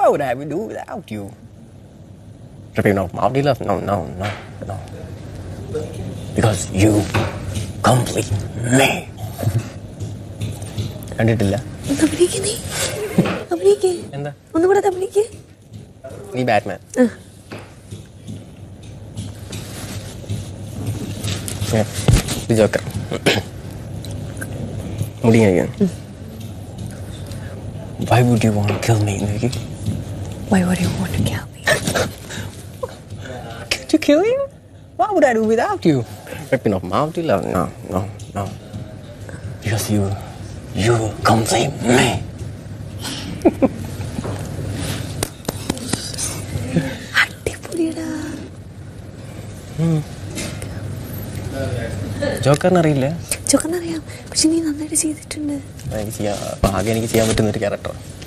What would I do without you? Ripping off my love? No, no, no, no. Because you complete me. കണ്ടിട്ടില്ല ഒന്ന് അഭിനയിക്ക് നീ അഭിനയിക്ക് എന്താ ഒന്നും കൂടെ അഭിനയിക്ക് നീ ബാറ്റ്മാൻ ഇത് ജോക്കർ മുടി കഴിക്കാൻ Why would you want to kill me, Nikki? Why would you want to kill me? Can't you kill him? What would I do without you? Ripping off my love? No, no, no. Because you, you complete me. അടിപൊളിയടാ ജോക്കറിന് അറിയില്ല ചൊക്കനറിയാം പക്ഷെ നീ നന്നായിട്ട് ചെയ്തിട്ടുണ്ട് എനിക്ക് ചെയ്യാൻ ആകെ എനിക്ക് ചെയ്യാൻ പറ്റുന്ന ഒരു ക്യാരക്ടർ